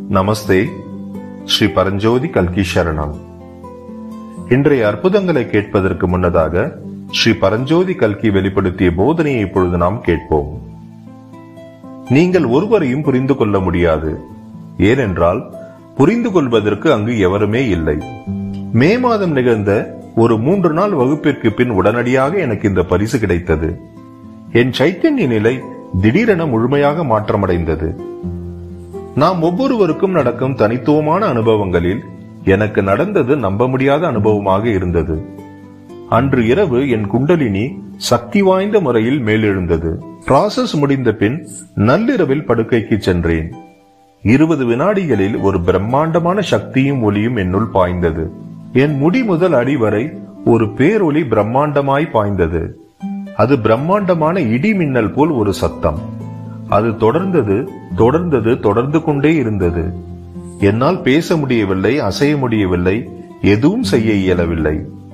நமஸ்தே ஸ்ரீ பரஞ்சோதி கல்கி சரணம் இன்றைய அற்புதங்களை கேட்பதற்கு முன்னதாக ஸ்ரீ பரஞ்சோதி கல்கி வெளிப்படுத்திய போதனையை இப்பொழுது நாம் கேட்போம் நீங்கள் ஒருவரையும் புரிந்து கொள்ள முடியாது ஏனென்றால் புரிந்து கொள்வதற்கு அங்கு எவருமே இல்லை மே மாதம் நிகழ்ந்த ஒரு மூன்று நாள் வகுப்பிற்கு பின் உடனடியாக எனக்கு இந்த பரிசு கிடைத்தது என் சைத்தன்ய நிலை திடீரென முழுமையாக மாற்றமடைந்தது நாம் ஒவ்வொருவருக்கும் நடக்கும் தனித்துவமான அனுபவங்களில் எனக்கு நடந்தது நம்ப முடியாத அனுபவமாக இருந்தது அன்று இரவு என் குண்டலினி சக்தி வாய்ந்த முறையில் மேலெழுந்தது ப்ராசஸ் முடிந்த பின் நள்ளிரவில் படுக்கைக்கு சென்றேன் இருபது வினாடிகளில் ஒரு பிரம்மாண்டமான சக்தியும் ஒளியும் என்னுள் பாய்ந்தது என் முடி முதல் அடி வரை ஒரு பேரொளி பிரம்மாண்டமாய் பாய்ந்தது அது பிரம்மாண்டமான இடி மின்னல் போல் ஒரு சத்தம் அது தொடர்ந்தது தொடர்ந்தது தொடர்ந்து கொண்டே இருந்தது என்னால் பேச முடியவில்லை அசைய முடியவில்லை எதுவும் செய்ய இயலவில்லை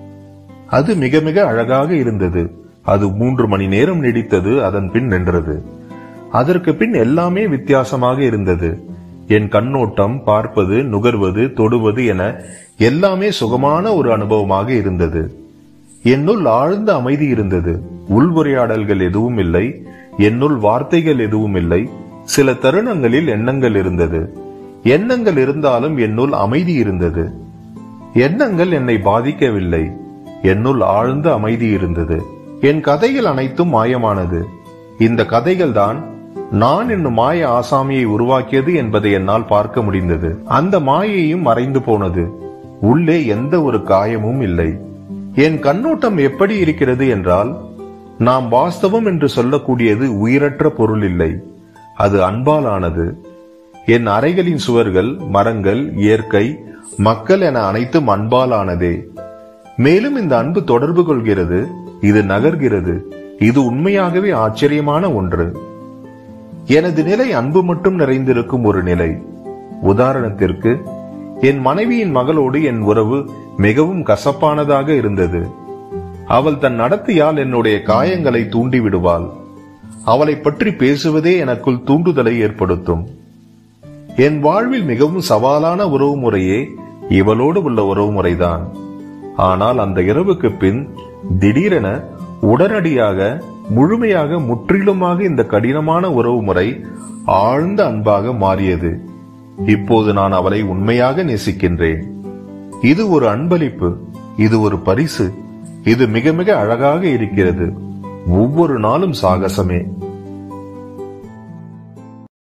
அது மிக மிக அழகாக இருந்தது அது மூன்று மணி நேரம் நீடித்தது அதன் பின் நின்றது அதற்கு பின் எல்லாமே வித்தியாசமாக இருந்தது என் கண்ணோட்டம் பார்ப்பது நுகர்வது தொடுவது என எல்லாமே சுகமான ஒரு அனுபவமாக இருந்தது என்னுள் ஆழ்ந்த அமைதி இருந்தது உள்வுரையாடல்கள் எதுவும் இல்லை என்னுள் வார்த்தைகள் எதுவும் இல்லை சில தருணங்களில் எண்ணங்கள் இருந்தது எண்ணங்கள் இருந்தாலும் என்னுள் அமைதி இருந்தது எண்ணங்கள் என்னை பாதிக்கவில்லை என்னுள் ஆழ்ந்த அமைதி இருந்தது என் கதைகள் அனைத்தும் மாயமானது இந்த கதைகள் தான் நான் என்னும் மாய ஆசாமியை உருவாக்கியது என்பதை என்னால் பார்க்க முடிந்தது அந்த மாயையும் மறைந்து போனது உள்ளே எந்த ஒரு காயமும் இல்லை என் கண்ணோட்டம் எப்படி இருக்கிறது என்றால் நாம் வாஸ்தவம் என்று சொல்லக்கூடியது உயிரற்ற பொருள் இல்லை அது அன்பால் ஆனது என் அறைகளின் சுவர்கள் மரங்கள் இயற்கை மக்கள் என அனைத்தும் அன்பால் ஆனதே மேலும் இந்த அன்பு தொடர்பு கொள்கிறது இது நகர்கிறது இது உண்மையாகவே ஆச்சரியமான ஒன்று எனது நிலை அன்பு மட்டும் நிறைந்திருக்கும் ஒரு நிலை உதாரணத்திற்கு என் மனைவியின் மகளோடு என் உறவு மிகவும் கசப்பானதாக இருந்தது அவள் தன் நடத்தையால் என்னுடைய காயங்களை தூண்டி விடுவாள் அவளை பற்றி பேசுவதே எனக்குள் தூண்டுதலை ஏற்படுத்தும் என் வாழ்வில் மிகவும் சவாலான உறவு முறையே இவளோடு உள்ள உறவு முறைதான் ஆனால் அந்த இரவுக்கு பின் திடீரென உடனடியாக முழுமையாக முற்றிலுமாக இந்த கடினமான உறவு முறை ஆழ்ந்த அன்பாக மாறியது இப்போது நான் அவளை உண்மையாக நேசிக்கின்றேன் இது ஒரு அன்பளிப்பு இது ஒரு பரிசு இது மிக மிக அழகாக இருக்கிறது ஒவ்வொரு நாளும் சாகசமே